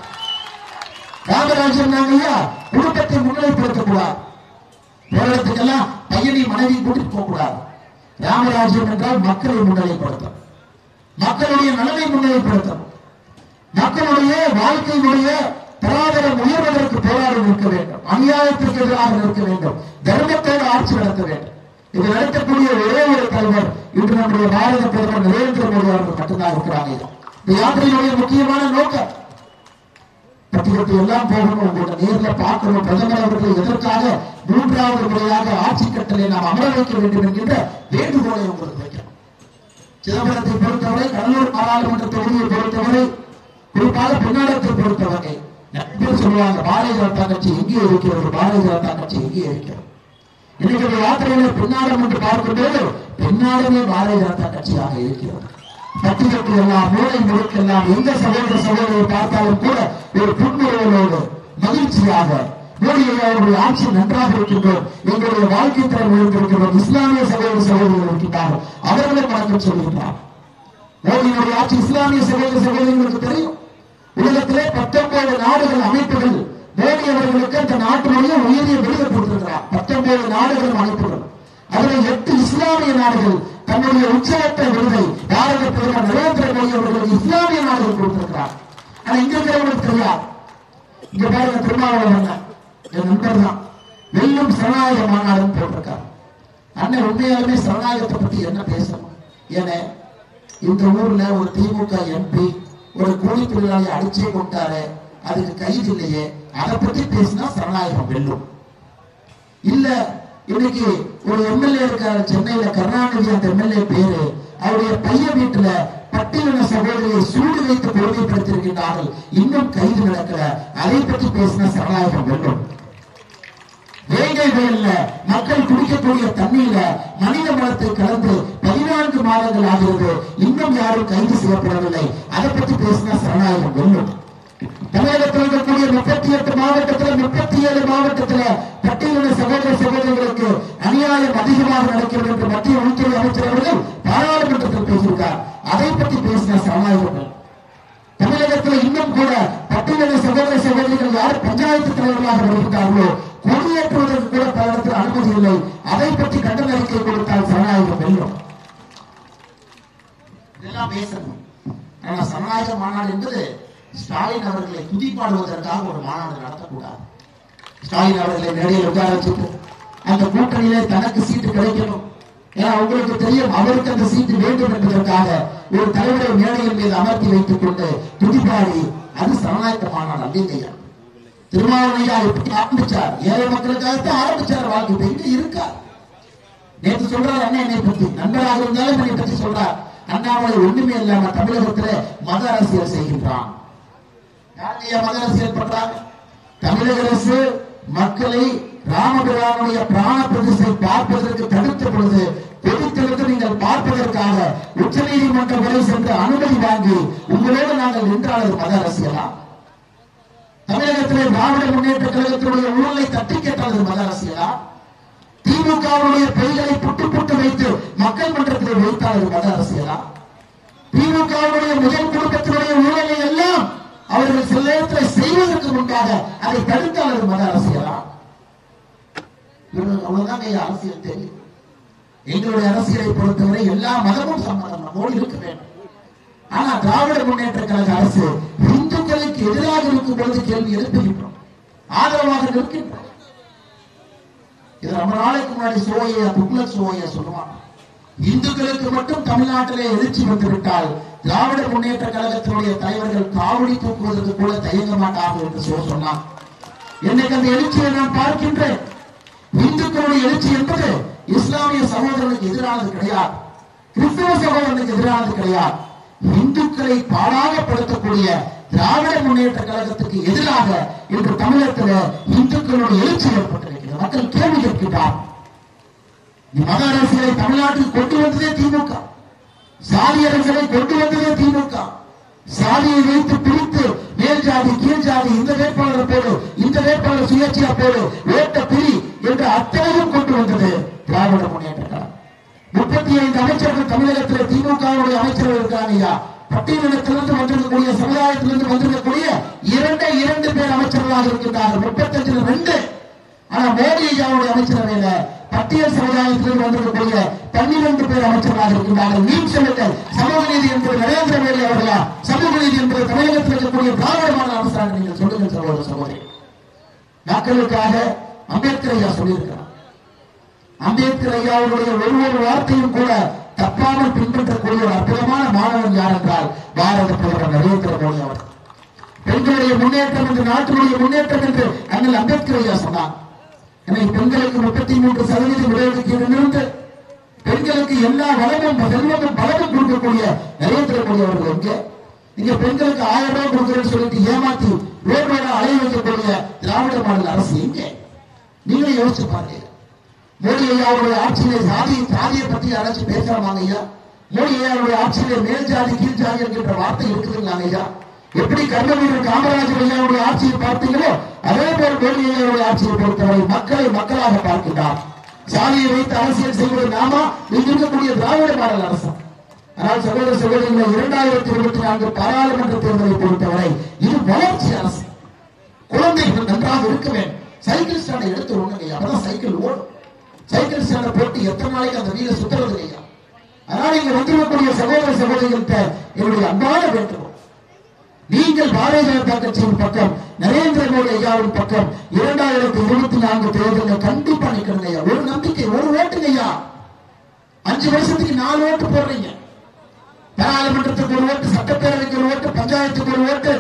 ராமராஜ்யம் நாங்க ஐயா குடும்பத்தை முன்னிலைப்படுத்தக்கூடாது போராட்டத்துக்கெல்லாம் பையனை மனைவி கூட்டிட்டு போக கூடாது ராமராஜ்யம் என்றால் மக்களை முன்னிலைப்படுத்தும் மக்களுடைய நலனை முன்னிலைப்படுத்தும் மக்களுடைய வாழ்க்கையினுடைய தராதரம் உயர்வதற்கு போராடி நிற்க வேண்டும் அநியாயத்திற்கு எதிராக நிற்க வேண்டும் தர்மத்தோடு ஆட்சி நடத்த வேண்டும் இது நடத்தக்கூடிய ஒரே ஒரு தலைவர் இன்று நம்முடைய பாரத பிரதமர் நரேந்திர மோடி அவர்கள் மட்டும்தான் இருக்கிறாங்க இந்த யாத்திரையினுடைய முக்கியமான நோக்கம் பட்டியலுக்கு எல்லாம் போகணும் உங்களோட நேர்ல பார்க்கணும் பிரதமர் அவர்கள் எதற்காக மூன்றாவது முறையாக ஆட்சி கட்டளை நாம் அமர வைக்க வேண்டும் என்கின்ற வேண்டுகோளை உங்களுக்கு வைக்கிறோம் சிதம்பரத்தை பொறுத்தவரை கடலூர் பாராளுமன்ற தொகுதியை பொறுத்தவரை குறிப்பாக பின்னாடத்தை பொறுத்தவரை நிறைய பேர் சொல்லுவாங்க பாரதிய ஜனதா கட்சி எங்கே இருக்கிறது பாரதிய ஜனதா கட்சி எங்கே இருக்கிறது இன்னைக்கு ஒரு யாத்திரையில பின்னாடம் என்று பார்க்கும்போது பின்னாடமே பாரதிய ஜனதா கட்சியாக இருக்கிறது பட்டியலுக்கு எல்லாம் மூளை முழுக்கெல்லாம் எந்த சகோதர சகோதரரை பார்த்தாலும் கூட ஒரு புன்முறுவலோடு மகிழ்ச்சியாக மோடி அவருடைய ஆட்சி நன்றாக இருக்கின்றோம் எங்களுடைய வாழ்க்கை தரம் உயர்ந்திருக்கிறோம் இஸ்லாமிய சகோதர சகோதரிகள் இருக்கின்றார்கள் அவர்களும் வணக்கம் சொல்கின்றார் மோடியினுடைய ஆட்சி இஸ்லாமிய சகோதர சகோதரிகளுக்கு தெரியும் உலகத்திலே பத்தொன்பது நாடுகள் அமைப்புகள் மோடி அவர்களுக்கு அந்த நாட்டினுடைய உயரிய விருது கொடுத்திருக்கிறார் பத்தொன்பது நாடுகள் அமைப்புகள் அதில் எட்டு இஸ்லாமிய நாடுகள் தன்னுடைய உச்சவட்ட விருதை பாரத பிரதமர் நரேந்திர மோடி அவர்களுக்கு இஸ்லாமிய நாடுகள் கொடுத்திருக்கிறார் ஆனா இங்க இருக்கிறவங்களுக்கு தெரியாது இங்க பாருங்க திருமாவளவன் என் நண்பர் தான் வெல்லும் சரணாலய மாநாடுன்னு போட்டிருக்கார் அண்ணன் உண்மையாலுமே சரணாலயத்தை பத்தி என்ன பேசணும் ஏன்னா இந்த ஊர்ல ஒரு திமுக எம்பி ஒரு கூலி தொழிலாளி அடிச்சே கொண்டாரு அதுக்கு கைது இல்லையே அதை பத்தி பேசினா சரணாலயம் வெல்லும் இல்ல இன்னைக்கு ஒரு எம்எல்ஏ இருக்காரு சென்னையில கருணாநிதி அந்த எம்எல்ஏ பேரு அவருடைய பையன் வீட்டுல பட்டியலின சகோதரியை சூடு வைத்து கொடுமைப்படுத்தியிருக்கின்றார்கள் இன்னும் கைது நடக்கல அதை பற்றி பேசின சரணாலயம் வெல்லும் வேங்கை வயல்ல மக்கள் குடிக்கக்கூடிய தண்ணீர்ல மனித மலத்தை கலந்து பதினான்கு மாதங்கள் ஆகிறது இன்னும் யாரும் கைது செய்யப்படவில்லை அதை பற்றி பேசினா சரணாலயம் வெல்லும் தமிழகத்தில் இருக்கக்கூடிய முப்பத்தி எட்டு மாவட்டத்தில் முப்பத்தி ஏழு மாவட்டத்தில் பட்டியலின சகோதர சகோதரிகளுக்கு அநியாயம் அதிகமாக நடக்கிறது என்று மத்திய உள்துறை அமைச்சர் அவர்கள் பாராளுமன்றத்தில் பேசியிருக்கார் அதை பற்றி பேசின சரணாலயம் தமிழகத்தில் இன்னும் கூட பட்டியலின சகோதர சகோதரிகள் யார் பஞ்சாயத்து தலைவர்களாக வருகிறார்களோ கொடியேற்றுவதற்கு கூட பலரிடத்தில் அனுமதி இல்லை அதை பற்றி கண்டன அறிக்கை கொடுத்தால் சரணாலயம் வெல்லும் இதெல்லாம் பேசணும் ஆனா சரணாலய மாநாடு என்பது ஸ்டாலின் அவர்களை துதிப்பாடுவதற்காக ஒரு மாநாடு நடத்தக்கூடாது ஸ்டாலின் அவர்களை மேடையில் உட்கார வச்சுட்டு அந்த கூட்டணியிலே தனக்கு சீட்டு கிடைக்கணும் ஏன்னா உங்களுக்கு தெரியும் அவருக்கு அந்த சீட்டு வேண்டும் என்பதற்காக ஒரு தலைவரை மேடையின் மீது அமர்த்தி வைத்துக் கொண்டு துதிப்பாடி அது சரணாயத்த மாநாடு அப்படிங்கய்யா திருமாவளையா எப்படி ஆரம்பிச்சார் ஏழை மக்களுக்காகத்தான் ஆரம்பிச்சார் வாழ்க்கை இப்ப எங்க இருக்கார் நேற்று சொல்றார் அண்ணன் என்னை பத்தி நண்பராக இருந்தாலும் என்னை பற்றி சொல்றார் அண்ணாமலை ஒண்ணுமே இல்லாம தமிழகத்துல மத அரசியல் செய்கின்றான் யாருடைய மத அரசியல் பண்றாங்க தமிழக அரசு மக்களை ராமபிரானுடைய பிராண பிரதிஷ்டை பார்ப்பதற்கு தடுத்த பொழுது கொதித்திருந்து நீங்கள் பார்ப்பதற்காக உச்ச நீதிமன்றம் வரை சென்று அனுமதி வாங்கி உங்களோடு நாங்கள் நின்றால் அது மத அரசியலா தமிழகத்திலே திராவிட முன்னேற்ற கழகத்தினுடைய ஊழலை தட்டி கேட்டால் மத அரசியலா திமுகவுடைய பெய்களை புட்டு புட்டு வைத்து மக்கள் மன்றத்தில் வைத்தால் அது மத அரசியலா திமுகவுடைய முதல் குடும்பத்தினுடைய ஊழலை எல்லாம் அவர்கள் சில நேரத்தில் செய்வதற்கு முன்பாக அதை தடுத்தால் அது மத அரசியலா இவர்கள் அவ்வளவுதான் ஐயா அரசியல் தெரியும் எங்களுடைய அரசியலை பொறுத்தவரை எல்லா மதமும் சம்மதம் நம்மோடு இருக்க வேண்டும் ஆனா திராவிட முன்னேற்ற கழக அரசு இந்துக்களுக்கு எதிராக இருக்கும் பொழுது கேள்வி எழுப்புகின்றோம் ஆதரவாக நிற்கின்றோம் இது ரொம்ப நாளைக்கு முன்னாடி சோய துக்ளக் சோய சொல்லுவாங்க இந்துக்களுக்கு மட்டும் தமிழ்நாட்டிலே எழுச்சி வந்துவிட்டால் திராவிட முன்னேற்ற கழகத்தினுடைய தலைவர்கள் காவடி தூக்குவதற்கு கூட தயங்க மாட்டார்கள் என்று சோ சொன்னார் இன்னைக்கு அந்த எழுச்சியை நான் பார்க்கின்றேன் இந்துக்களுடைய எழுச்சி என்பது இஸ்லாமிய சகோதரனுக்கு எதிரானது கிடையாது கிறிஸ்தவ சகோதரனுக்கு எதிரானது கிடையாது இந்துக்களை பாடாகப்படுத்தக்கூடிய திராவிட முன்னேற்ற கழகத்துக்கு எதிராக இன்று தமிழகத்தில் இந்துக்களுடைய எழுச்சி ஏற்பட்டிருக்கிறது மக்கள் கேள்வி கேட்கின்றார் மத அரசியலை தமிழ்நாட்டில் கொண்டு வந்ததே திமுக சாதி அரசியலை கொண்டு வந்ததே திமுக சாதியை வைத்து பிரித்து மேல் ஜாதி கீழ் ஜாதி இந்த வேட்பாளரை போடு இந்த வேட்பாளர் சுயேட்சையா போடு ஓட்ட பிரி என்று அத்தனையும் கொண்டு வந்தது திராவிட முன்னேற்ற கழகம் முப்பத்தி ஐந்து அமைச்சர்கள் தமிழகத்தில் திமுகவுடைய அமைச்சர்கள் இருக்காங்க ஐயா பட்டியலினத்திலிருந்து வந்திருக்கக்கூடிய சமுதாயத்திலிருந்து வந்திருக்கக்கூடிய இரண்டே இரண்டு பேர் அமைச்சர்களாக இருக்கின்றார்கள் முப்பத்தஞ்சுல ரெண்டு ஆனா மோடி ஐயாவுடைய அமைச்சரவையில பட்டியல் சமுதாயத்திலிருந்து வந்திருக்கக்கூடிய பன்னிரண்டு பேர் அமைச்சர்களாக இருக்கின்றார்கள் நீ சொல்லுங்கள் சமூக நீதி என்பது நரேந்திர மோடி அவர்களா சமூக நீதி என்பது தமிழகத்தில் இருக்கக்கூடிய திராவிட மாநில அரசாக நீங்கள் சொல்லுங்கள் சகோதர சகோதரி மக்களுக்காக அம்பேத்கர் ஐயா சொல்லியிருக்கிறார் அம்பேத்கர் ஐயாவுடைய ஒரு ஒரு வார்த்தையும் கூட தப்பாமல் பின்பற்றக்கூடிய ஒரு அற்புதமான மாணவன் யார் என்றால் பாரத பிரதமர் நரேந்திர மோடி அவர் பெண்களுடைய முன்னேற்றம் என்று நாட்டினுடைய முன்னேற்றம் என்று அண்ணல் அம்பேத்கர் ஐயா சொன்னார் இன்னைக்கு பெண்களுக்கு முப்பத்தி மூன்று சதவீதம் இடஒதுக்கீடு பெண்களுக்கு எல்லா வளமும் செல்வமும் பலமும் கொடுக்கக்கூடிய நரேந்திர மோடி அவர்கள் எங்க நீங்க பெண்களுக்கு ஆயிரம் ரூபாய் கொடுக்குறேன்னு சொல்லிட்டு ஏமாத்தி ரோடு ரோட அலைய வைக்கக்கூடிய திராவிட மாடல் அரசு எங்க நீங்களே யோசிச்சு பாருங்க மோடி ஐயாவுடைய ஆட்சியிலே சாதி சாதியை பத்தி யாராச்சும் பேசுறாங்க ஐயா மோடி ஐயாவுடைய ஆட்சியிலே மேல் ஜாதி கீழ் ஜாதி என்கின்ற வார்த்தை இருக்குதுங்களாங்க ஐயா எப்படி கர்மவீரர் காமராஜர் ஐயாவுடைய ஆட்சியை பார்த்தீங்களோ அதே போல் மோடி ஐயாவுடைய ஆட்சியை பொறுத்தவரை மக்களை மக்களாக பார்க்கின்றார் சாதியை வைத்து அரசியல் செய்வது நாமா இங்கு இருக்கக்கூடிய திராவிட மாடல் அரசு ஆனால் சகோதர சகோதரிகளை இரண்டாயிரத்தி இருபத்தி நான்கு பாராளுமன்ற தேர்தலை பொறுத்தவரை இது வளர்ச்சி அரசு குழந்தைகள் நன்றாக இருக்க வேண்டும் சைக்கிள் ஸ்டாண்டை எடுத்து விடணுங்க அப்பதான் சைக்கிள் ஓடும் சைக்கிள் ஸ்டாண்டை போட்டு எத்தனை நாளைக்கு அந்த வீட சுத்துறது இல்லையா அதனால இங்க வந்திருக்கக்கூடிய சகோதர சகோதரிகள்கிட்ட என்னுடைய அன்பான வேண்டுகோள் நீங்கள் பாரதிய ஜனதா கட்சியின் பக்கம் நரேந்திர மோடி ஐயாவின் பக்கம் இரண்டாயிரத்தி இருபத்தி நான்கு தேர்தலில் கண்டிப்பா நிக்கணுங்க ஐயா ஒரு நம்பிக்கை ஒரு ஓட்டுங்க ஐயா அஞ்சு வருஷத்துக்கு நாலு ஓட்டு போடுறீங்க பாராளுமன்றத்துக்கு ஒரு ஓட்டு சட்டப்பேரவைக்கு ஒரு ஓட்டு பஞ்சாயத்துக்கு ஒரு ஓட்டு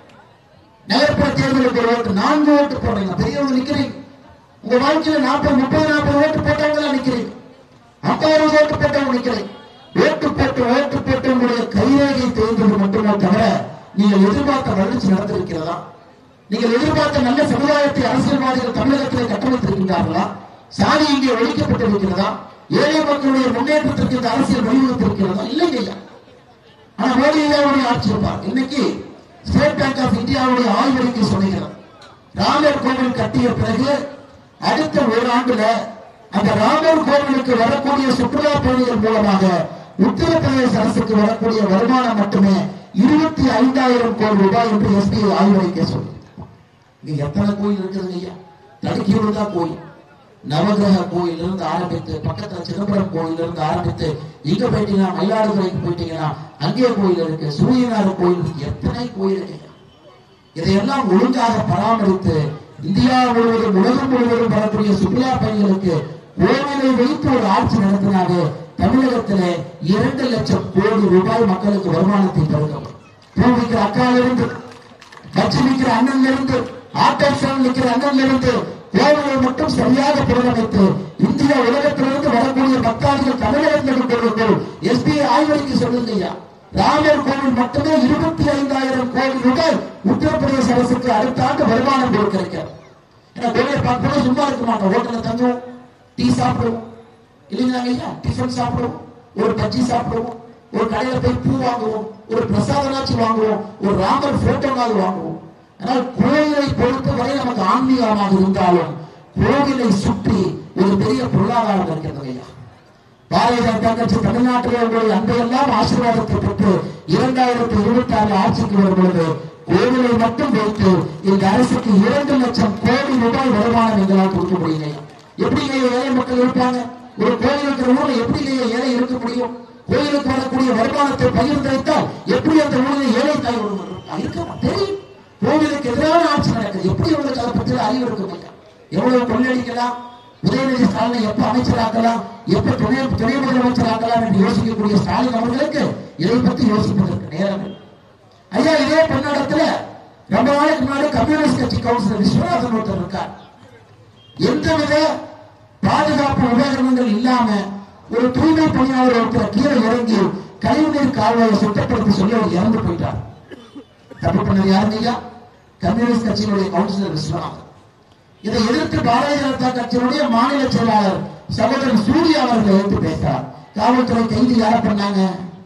நகர்ப்புற தேர்தலுக்கு ஒரு ஓட்டு நான்கு ஓட்டு போடுறீங்க பெரியவங்க நிக்கிறீங்க உங்க வாழ்க்கையில நாற்பது முப்பது நாற்பது ஓட்டு போட்டவங்க எல்லாம் நிக்கிறீங்க ஐம்பது ஓட்டு போட்டவங்க நிக்கிறீங்க ஓட்டு போட்டு ஓட்டு போட்டு உங்களுடைய கைரேகை தேர்ந்தது மட்டுமே தவிர நீங்கள் எதிர்பார்த்த வளர்ச்சி நடந்திருக்கிறதா நீங்கள் எதிர்பார்த்த நல்ல சமுதாயத்தை அரசியல்வாதிகள் தமிழகத்திலே கட்டமைத்திருக்கின்றார்களா சாதி இங்கே ஒழிக்கப்பட்டிருக்கிறதா ஏழை மக்களுடைய முன்னேற்றத்திற்கு இந்த அரசியல் வழிவகுத்திருக்கிறதா இல்லைங்க ஐயா ஆனா மோடி ஐயாவுடைய ஆட்சி இருப்பார் இன்னைக்கு ஸ்டேட் பேங்க் ஆஃப் இந்தியாவுடைய ஆய்வறிக்கை சொல்லுகிறது ராமர் கோவில் கட்டிய பிறகு அடுத்த ஓராண்டுல அந்த ராமர் கோவிலுக்கு வரக்கூடிய சுற்றுலா பயணிகள் மூலமாக உத்தரப்பிரதேச அரசுக்கு வரக்கூடிய வருமானம் மட்டுமே இருபத்தி ஐந்தாயிரம் கோடி ரூபாய் என்று எஸ்பிஐ ஆய்வறிக்கை சொல்லுது இங்க எத்தனை கோயில் இருக்குதுங்க ஐயா தடுக்கியூர் தான் கோயில் நவகிரக கோயில் இருந்து ஆரம்பித்து பக்கத்துல சிதம்பரம் கோயில் இருந்து ஆரம்பித்து இங்க போயிட்டீங்கன்னா மயிலாடுதுறைக்கு போயிட்டீங்கன்னா அங்கே கோயில் இருக்கு சூரியனார் கோயில் இருக்கு எத்தனை கோயில் இருக்கு இதையெல்லாம் ஒழுங்காக பராமரித்து இந்தியா முழுவதும் உலகம் முழுவதும் வரக்கூடிய சுற்றுலா பயணிகளுக்கு கோவிலை வைத்து ஒரு ஆட்சி நடத்தினாங்க தமிழகத்திலே இரண்டு லட்சம் கோடி ரூபாய் மக்களுக்கு வருமானத்தை தருகிறோம் பூ விற்கிற அக்காலிருந்து பச்சு விற்கிற அண்ணன்ல இருந்து ஆட்டோ ஸ்டாண்ட் விற்கிற அண்ணன்ல இருந்து கோவிலை மட்டும் சரியாக புறக்கணித்து இந்தியா உலகத்திலிருந்து வரக்கூடிய பக்தாதிகள் தமிழகத்தில் கொண்டிருக்கிறோம் எஸ்பிஐ ஆய்வறிக்கை சொல்லுங்க ஐயா ராமர் கோவில் மட்டுமே இருபத்தி ஐந்தாயிரம் கோடி ரூபாய் உத்தரப்பிரதேச அரசுக்கு அடுத்த ஆண்டு வருமானம் கொடுக்கிறார் ஏன்னா கோவிலை பார்க்கணும் சும்மா இருக்க மாட்டோம் ஹோட்டல்ல தங்குவோம் டீ சாப்பிடுவோம் இல்லைங்களா ஐயா டிஃபன் சாப்பிடுவோம் ஒரு பஜ்ஜி சாப்பிடுவோம் ஒரு கடையில போய் பூ வாங்குவோம் ஒரு பிரசாதனாச்சி வாங்குவோம் ஒரு ராமர் போட்டோனாவது வாங்குவோம் ஆனால் கோயிலை பொறுத்தவரை நமக்கு ஆன்மீகமாக இருந்தாலும் கோவிலை சுற்றி ஒரு பெரிய பொருளாதாரம் இருக்கிறது ஐயா பாரதிய ஜனதா கட்சி தமிழ்நாட்டில் உங்களுடைய அன்பையெல்லாம் ஆசீர்வாதத்தை பெற்று இரண்டாயிரத்தி இருபத்தி ஆறு ஆட்சிக்கு வரும் பொழுது கோவிலை மட்டும் வைத்து இந்த அரசுக்கு இரண்டு லட்சம் கோடி ரூபாய் வருமானம் எங்களால் கொடுக்க முடியும் ஐயா. எப்படிங்க ஏழை மக்கள் இருப்பாங்க ஒரு கோயில் இருக்கிற ஊர்ல எப்படிங்க ஏழை இருக்க முடியும் கோயிலுக்கு வரக்கூடிய வருமானத்தை பகிர்ந்து வைத்தால் எப்படி அந்த ஊரில் ஏழை தாய் ஒருவர் இருக்க மாட்டா- தெரியும் கோவிலுக்கு எதிரான ஆட்சி நடக்குது எப்படி உங்களுக்கு அதை பற்றி அறிவு இருக்க மாட்டேன் எவ்வளவு கொள்ளடிக்கலாம் உதயநிதி ஸ்டாலினை எப்ப அமைச்சராக்கலாம் எப்ப துணை துணை முதலமைச்சர் ஆக்கலாம் என்று யோசிக்கக்கூடிய ஸ்டாலின் அவர்களுக்கு இதை பற்றி யோசிப்பதற்கு நேரம் இல்லை. ஐயா இதே பன்னடத்துல ரொம்ப நாளைக்கு முன்னாடி கம்யூனிஸ்ட் கட்சி கவுன்சிலர் விஸ்வநாதன் ஒருத்தர் இருக்கார் எந்தவித பாதுகாப்பு உபகரணங்கள் இல்லாம ஒரு தூய்மை பணியாளர் ஒருத்தர் கீழே இறங்கி கழிவுநீர் கால்வாயை சுத்தப்படுத்த சொல்லி அவர் இறந்து போயிட்டார் தப்பு பண்ணது யாருங்க ஐயா கம்யூனிஸ்ட் கட்சியினுடைய கவுன்சிலர் விஸ்வநாதன் இதை எதிர்த்து பாரதிய ஜனதா கட்சியினுடைய மாநில செயலாளர் சகோதரர் சூர்யா அவர்கள் எடுத்து பேசுறார் காவல்துறை கைது யார பண்ணாங்க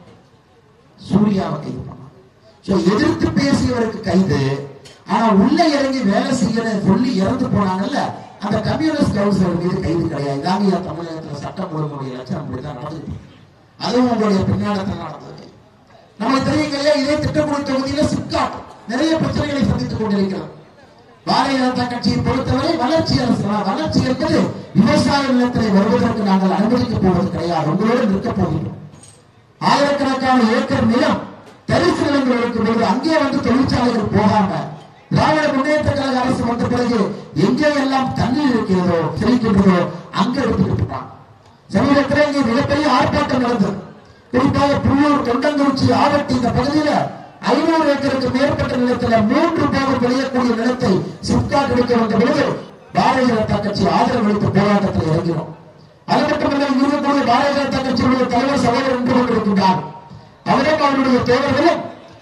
சூர்யாவை கைது பண்ணாங்க சோ எதிர்த்து பேசியவருக்கு கைது ஆனா உள்ள இறங்கி வேலை செய்யற சொல்லி இறந்து போனாங்கல்ல அந்த கம்யூனிஸ்ட் கவுன்சிலர் மீது கைது கிடையாது இதாங்க தமிழகத்துல சட்டம் ஒழுங்குடைய லட்சணம் அப்படிதான் நடந்துட்டு இருக்கு. அதுவும் உங்களுடைய பின்னாடத்தில் நடந்தது நமக்கு தெரியும் இல்லையா இதே திட்டக்குழு தொகுதியில சிப்காட் நிறைய பிரச்சனைகளை சந்தித்துக் கொண்டிருக்கிறது பாரதிய ஜனதா கட்சியை பொறுத்தவரை வளர்ச்சி அரசு தான். வளர்ச்சி என்பது விவசாய நிலத்திலே வருவதற்கு நாங்கள் அனுமதிக்க போவது கிடையாது உங்களோடு நிற்க போகிறோம் ஆயிரக்கணக்கான ஏக்கர் நிலம் தரிசு நிலங்கள் இருக்கும் பொழுது அங்கே வந்து தொழிற்சாலைகள் போகாம திராவிட முன்னேற்ற கழக அரசு வந்த பிறகு எங்கே எல்லாம் தண்ணீர் இருக்கிறதோ செழிக்கின்றதோ அங்க எடுத்துக்கிட்டு போட்டாங்க சமீபத்தில் இங்கே மிகப்பெரிய ஆர்ப்பாட்டம் நடந்தது குறிப்பாக புள்ளூர் தொண்டங்குறிச்சி ஆவட்டி இந்த பகுதியில ஐநூறு ஏக்கருக்கு மேற்பட்ட நிலத்துல மூன்று பாகம் விளையக்கூடிய நிலத்தை சிப்காட் எடுக்க வந்த பொழுது பாரதிய ஜனதா கட்சி ஆதரவு அளித்து போராட்டத்தில் இறங்கினோம் அது மட்டுமல்ல இங்கு இருக்கக்கூடிய பாரதிய ஜனதா கட்சியுடைய தலைவர் சகோதரர் என்று கொண்டிருக்கின்றார் அவரும் அவருடைய தோழர்களும்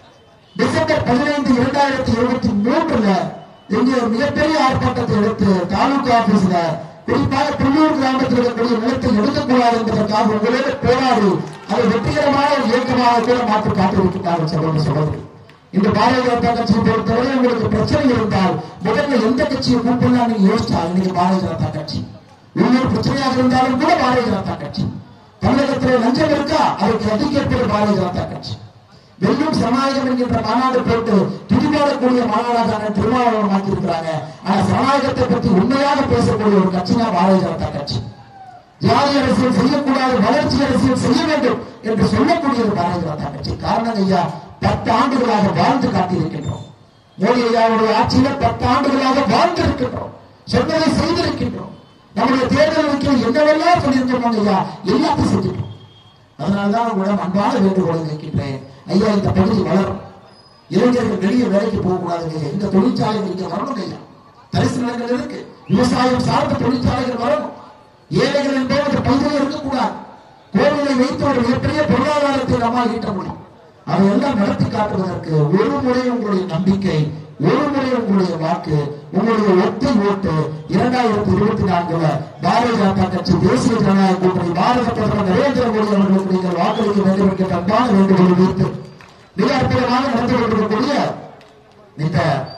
டிசம்பர் பதினைந்து இரண்டாயிரத்தி இருபத்தி மூன்றுல இங்கே ஒரு மிகப்பெரிய ஆர்ப்பாட்டத்தை எடுத்து தாலுகா ஆபீஸ்ல குறிப்பாக புள்ளூர் கிராமத்தில் இருக்கக்கூடிய நிலத்தை எடுக்கக்கூடாது என்பதற்காக உங்களோடு போராடி அதை வெற்றிகரமான ஒரு இயக்கமாக கூட மாற்றி காட்டியிருக்கிறார்கள் சகோதர சகோதரி இந்த பாரதிய ஜனதா கட்சியை பொறுத்தவரை உங்களுக்கு பிரச்சனை இருந்தால் முதல்ல எந்த கட்சியை கூப்பிடலாம் நீங்க யோசிச்சா இன்னைக்கு பாரதிய ஜனதா கட்சி உள்ளூர் பிரச்சனையாக இருந்தாலும் கூட பாரதிய ஜனதா கட்சி தமிழகத்திலே லஞ்சம் இருக்கா அதற்கு அடி கேட்பது பாரதிய ஜனதா கட்சி வெல்லும் சமாளிகம் என்கின்ற மாநாடு போட்டு துடிபாடக்கூடிய மாநாடாக திருமாவளவன் மாற்றிருக்கிறாங்க ஆனா சமாளிகத்தை பற்றி உண்மையாக பேசக்கூடிய ஒரு கட்சினா பாரதிய ஜனதா கட்சி ஜாதி அரசியல் செய்யக்கூடாது வளர்ச்சி அரசியல் செய்ய வேண்டும் என்று சொல்லக்கூடியது பாரதிய ஜனதா கட்சி காரணம் ஐயா பத்து ஆண்டுகளாக வாழ்ந்து காட்டியிருக்கின்றோம் மோடி ஐயாவுடைய ஆட்சியில பத்து ஆண்டுகளாக வாழ்ந்து இருக்கின்றோம் சொன்னதை செய்திருக்கின்றோம் நம்முடைய தேர்தல் அறிக்கையில் என்னவெல்லாம் சொல்லியிருக்கோம் ஐயா எல்லாத்தையும் செஞ்சிட்டோம் அதனால்தான் உங்களிடம் அன்பான வேண்டுகோளை வைக்கின்றேன் ஐயா இந்த பகுதி வளரும் இளைஞர்கள் வெளியே வேலைக்கு போகக்கூடாதுங்க இந்த தொழிற்சாலைகள் இங்க வரணும் ஐயா தரிசு நிலங்கள் இருக்கு விவசாயம் சார்ந்த தொழிற்சாலைகள் வரணும் ஏழைகள் என்பவர் இந்த பகுதியில் இருக்கக்கூடாது கோவிலை வைத்து ஒரு மிகப்பெரிய பொருளாதாரத்தை நம்மால் ஈட்ட முடியும் அதையெல்லாம் நடத்தி காட்டுவதற்கு ஒரு முறை உங்களுடைய நம்பிக்கை ஒரு முறை உங்களுடைய வாக்கு உங்களுடைய ஒத்தை ஓட்டு இரண்டாயிரத்தி இருபத்தி நான்குல பாரதிய ஜனதா கட்சி தேசிய ஜனநாயக கூட்டணி பாரத பிரதமர் நரேந்திர மோடி அவர்களுக்கு நீங்கள் வாக்களிக்க வேண்டும் என்கிற அன்பான வேண்டுகோளை வைத்து மிக அற்புதமாக நடந்து கொண்டிருக்கக்கூடிய இந்த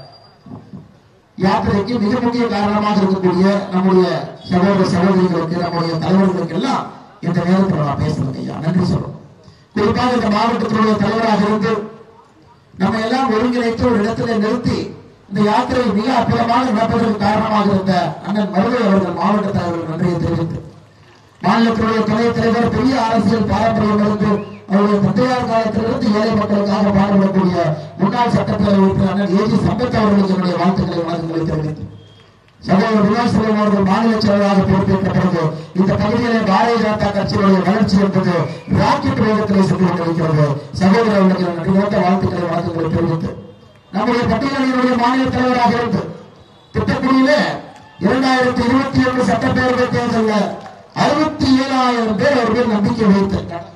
யாத்திரைக்கு மிக முக்கிய காரணமாக இருக்கக்கூடிய நம்முடைய சகோதர சகோதரிகளுக்கு நம்முடைய தலைவர்களுக்கு எல்லாம் இந்த நேரத்தில் நான் பேசுறேன் ஐயா நன்றி சொல்றோம் குறிப்பாக இந்த மாவட்டத்தினுடைய தலைவராக இருந்து நம்ம எல்லாம் ஒருங்கிணைத்து ஒரு இடத்துல நிறுத்தி இந்த யாத்திரை மிக அற்புதமாக நடப்பதற்கு காரணமாக இருந்த அண்ணன் மருதை அவர்கள் மாவட்ட தலைவர்கள் நன்றியை தெரிவித்து மாநிலத்தினுடைய துணைத் தலைவர் பெரிய அரசியல் பாரம்பரியம் இருந்து அவருடைய தந்தையார் காலத்திலிருந்து ஏழை மக்களுக்காக பாடுபடக்கூடிய முன்னாள் சட்டப்பேரவை உறுப்பினர் அண்ணன் ஏஜி சம்பத் அவர்களுக்கு என்னுடைய வாழ்த்துக்களை வணக்கங்களை தெரிவித்து சகோதரர் விலாசலம் அவர்கள் மாநில செயலராக பொறுப்பேற்ற பிறகு இந்த பகுதியிலே பாரதிய ஜனதா கட்சியுடைய வளர்ச்சி என்பது ராக்கெட் வேகத்திலே சென்று கொண்டிருக்கிறது சகோதரர்களுக்கு நன்றி ஓட்ட வாழ்த்துக்களை வணக்கங்களை தெரிவித்து நம்முடைய பட்டியலினுடைய மாநில தலைவராக இருந்து திட்டக்குடியிலே இரண்டாயிரத்தி இருபத்தி ஒன்று சட்டப்பேரவை தேர்தலில் அறுபத்தி ஏழாயிரம் பேர் அவர்கள் நம்பிக்கை வைத்திருக்கிறார்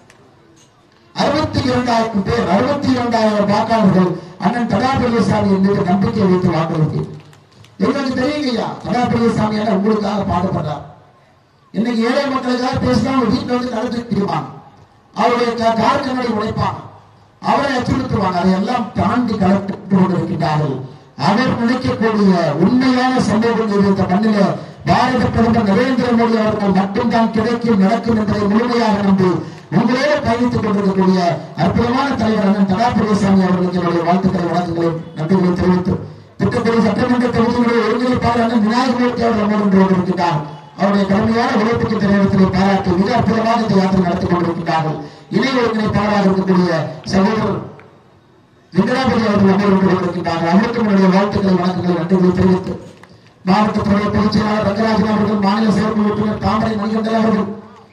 அறுபத்தி இரண்டாயிரம் பேர் அறுபத்தி இரண்டாயிரம் வாக்காளர்கள் அண்ணன் தடா பெரியசாமி மீது நம்பிக்கை வைத்து வாக்களித்தேன் எங்களுக்கு தெரியுங்கய்யா தடா பெரியசாமி எல்லாம் உங்களுக்காக பாடுபட்டார் இன்னைக்கு ஏழை மக்களுக்காக பேசினா அவங்க வீட்டுல வந்து கழுத்து பிடிப்பாங்க அவருடைய கா- கார் கண்ணாடி உடைப்பாங்க அவரை அச்சுறுத்துவாங்க அதையெல்லாம் தாண்டி கலந்து கொண்டிருக்கிறார்கள் அவர் நினைக்கக்கூடிய உண்மையான சம்பவங்கள் இந்த மண்ணில பாரத பிரதமர் நரேந்திர மோடி அவர்கள் மட்டும்தான் கிடைக்கும் நடக்கும் என்பதை முழுமையாக நம்பி உங்களோடு பயணித்துக் கொண்டிருக்கக்கூடிய அற்புதமான தலைவர் அண்ணன் தடா பெரியசாமி அவர்களுக்கு என்னுடைய வாழ்த்துக்களை வணக்கங்களை நன்றிகளை தெரிவித்து திட்டக்குடி சட்டமன்ற தொகுதிகளுடைய ஒருங்கிணைப்பாளர் அண்ணன் விநாயகமூர்த்தி அவர்கள் நம்மோடு கொண்டிருக்கிறார் அவருடைய கடுமையான உழைப்புக்கு தெரிவித்ததை பாராட்டி மிக அற்புதமாக இந்த யாத்திரை நடத்தி கொண்டிருக்கிறார்கள் இணை ஒருங்கிணைப்பாளராக இருக்கக்கூடிய சகோதரர் வெங்கடாபதி அவர்கள் நம்மோடு கொண்டிருக்கிறார்கள் அவருக்கும் என்னுடைய வாழ்த்துக்களை வணக்கங்களை நன்றிகளை தெரிவித்து மாவட்டத்துடைய பொதுச் செயலாளர் ரங்கராஜன் அவர்கள் மாநில சிறப்பு உறுப்பினர் தாமரை மணிகண்டன் அவர்கள்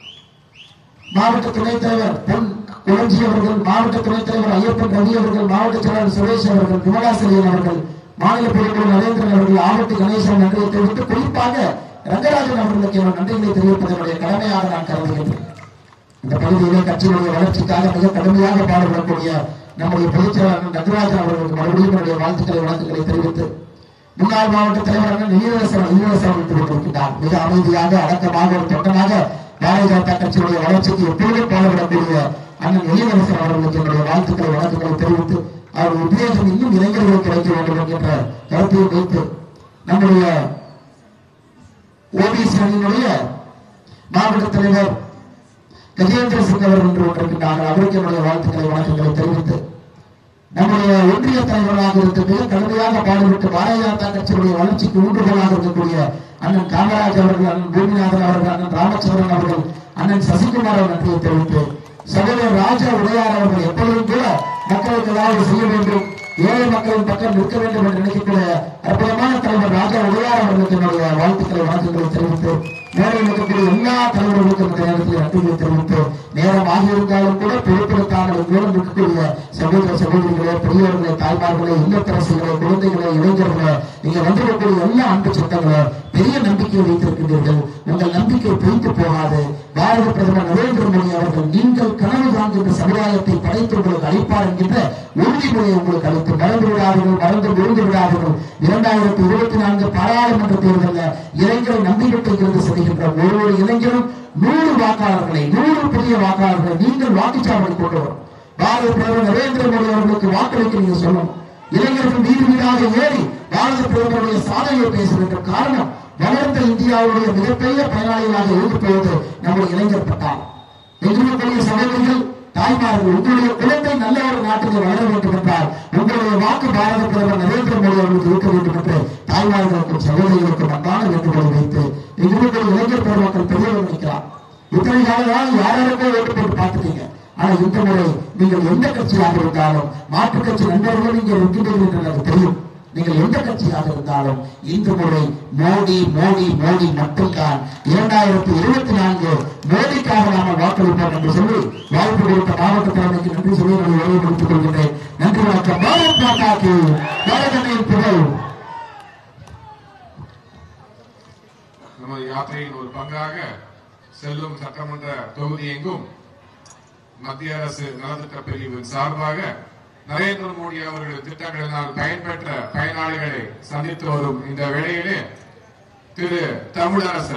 மாவட்ட துணைத் தலைவர் பொன் குளஞ்சி அவர்கள் மாவட்ட துணைத் தலைவர் ஐயப்பன் ரவி அவர்கள் மாவட்ட செயலாளர் சுரேஷ் அவர்கள் விமலாசிரியன் அவர்கள் மாநில பொதுக்குழு நரேந்திரன் அவர்கள் ஆவட்டி கணேசன் நன்றியை தெரிவித்து குறிப்பாக ரங்கராஜன் அவர்களுக்கு என்னுடைய நன்றிகளை தெரிவிப்பது என்னுடைய கடமையாக நான் கருதுகின்றேன் இந்த பகுதியிலே கட்சியினுடைய வளர்ச்சிக்காக மிக கடுமையாக பாடுபடக்கூடிய நம்முடைய பொதுச் செயலாளர் நடராஜன் அவர்களுக்கு மறுபடியும் என்னுடைய வாழ்த்துக்களை வழக்குகளை தெரிவித்து முன்னாள் மாவட்ட தலைவரான நீலரசன் நீலரசன் வைத்துக் கொண்டிருக்கிறார் மிக அமைதியாக அடக்கமாக ஒரு தொட்டமாக பாரதிய ஜனதா கட்சியுடைய வளர்ச்சிக்கு எப்பொழுதும் பாடுபடக்கூடிய அண்ணன் எளியரசன் அவர்களுக்கு என்னுடைய வாழ்த்துக்களை வணக்கங்களை தெரிவித்து அவர் உத்வேகம் இன்னும் இளைஞர்களுக்கு கிடைக்க வேண்டும் என்கின்ற கருத்தையும் வைத்து நம்முடைய ஓபிசி அணியினுடைய மாவட்ட தலைவர் கஜேந்திர சிங் அவர்கள் என்று கொண்டிருக்கின்றார்கள் அவருக்கு என்னுடைய வாழ்த்துக்களை வணக்கங்களை தெரிவித்து நம்முடைய ஒன்றிய தலைவராக இருக்க மிக கடுமையாக பாடுபட்டு பாரதிய ஜனதா கட்சியுடைய வளர்ச்சிக்கு ஊன்றுகோலாக இருக்கக்கூடிய அண்ணன் காமராஜ் அவர்கள் அண்ணன் பூமிநாதன் அவர்கள் அண்ணன் ராமச்சந்திரன் அவர்கள் அண்ணன் சசிகுமார் அவர் நன்றியை தெரிவித்து சகோதரர் ராஜா உடையார் அவர்கள் எப்பொழுதும் கூட மக்களுக்கு ஏதாவது செய்ய வேண்டும் ஏழை மக்களின் பக்கம் நிற்க வேண்டும் என்று நினைக்கக்கூடிய அற்புதமான தலைவர் ராஜா உடையார் அவர்களுக்கு என்னுடைய வாழ்த்துக்களை வணக்கங்களை தெரிவித்து மேடையில் இருக்கக்கூடிய எல்லா தலைவர்களுக்கும் இந்த நேரத்தில் நன்றிகளை தெரிவித்து நேரம் ஆகியிருந்தாலும் கூட பொறுப்பிருக்காமல் எங்கோடும் இருக்கக்கூடிய சகோதர சகோதரிகளே பெரியவர்களே தாய்மார்களே இல்லத்தரசிகளே குழந்தைகளே இளைஞர்களே நீங்க வந்திருக்கக்கூடிய எல்லா அன்பு சட்டங்களே பெரிய நம்பிக்கையை வைத்திருக்கின்றீர்கள் உங்கள் நம்பிக்கை பொய்த்து போகாது பாரத பிரதமர் நரேந்திர மோடி அவர்கள் நீங்கள் கனவு காண்கின்ற சமுதாயத்தை படைத்து உங்களுக்கு அளிப்பார் என்கின்ற உறுதிமொழியை உங்களுக்கு அளித்து மறந்து விடாதீர்கள் மறந்து விழுந்து விடாதீர்கள் இரண்டாயிரத்தி இருபத்தி நான்கு பாராளுமன்ற தேர்தலில் இளைஞரை நம்பிக்கைகிறது செல்கின்ற ஒரு ஒரு இளைஞரும் நூறு வாக்காளர்களை நூறு புதிய வாக்காளர்களை நீங்கள் வாக்குச்சாவடி கொண்டு வரும் பாரத பிரதமர் நரேந்திர மோடி அவர்களுக்கு வாக்களிக்க நீங்க சொல்லணும் இளைஞர்கள் வீடு வீடாக ஏறி பாரத பிரதமருடைய சாதனையை பேசுகின்ற காரணம் வளர்ந்த இந்தியாவுடைய மிகப்பெரிய பயனாளிகளாக இருப்பது நம்முடைய இளைஞர் பட்டாள் எங்களுடைய சகோதரிகள் தாய்மார்கள் உங்களுடைய குழந்தை நல்ல ஒரு நாட்டில் வளர வேண்டும் என்றால் உங்களுடைய வாக்கு பாரத பிரதமர் நரேந்திர மோடி அவர்களுக்கு இருக்க வேண்டும் என்று தாய்மார்களுக்கும் சகோதரிகளுக்கும் அன்பான வேண்டுகோளை வைத்து எங்களுடைய இளைஞர் பெருமக்கள் பெரியவர் நிற்கிறார் இத்தனை காலம் யாராருக்கோ ஓட்டு போட்டு பார்த்துட்டீங்க ஆனா இந்த முறை நீங்கள் எந்த கட்சியாக இருந்தாலும் மாற்றுக் கட்சி நண்பர்கள் நீங்க இருக்கின்றீர்கள் என்று எனக்கு தெரியும் நீங்கள் எந்த கட்சியாக இருந்தாலும் இந்த முறை மோடி மோடி மோடி மட்டும்தான் இரண்டாயிரத்தி இருபத்தி நான்கு மோடிக்காக நாம வாக்களிப்போம் என்று சொல்லி வாய்ப்பு கொடுத்த மாவட்ட தலைமைக்கு நன்றி சொல்லி நான் உரையை முடித்துக் கொள்கின்றேன் நன்றி வணக்கம் பாரத் மாதாக்கு பாரதனையின் புகழ் நமது யாத்திரையின் ஒரு பங்காக செல்லும் சட்டமன்ற தொகுதி எங்கும் மத்திய அரசு நலத்திட்ட பிரிவின் சார்பாக நரேந்திர மோடி அவர்கள் திட்டங்களினால் பயன்பெற்ற பயனாளிகளை சந்தித்து வரும் இந்த வேளையிலே திரு தமிழரசு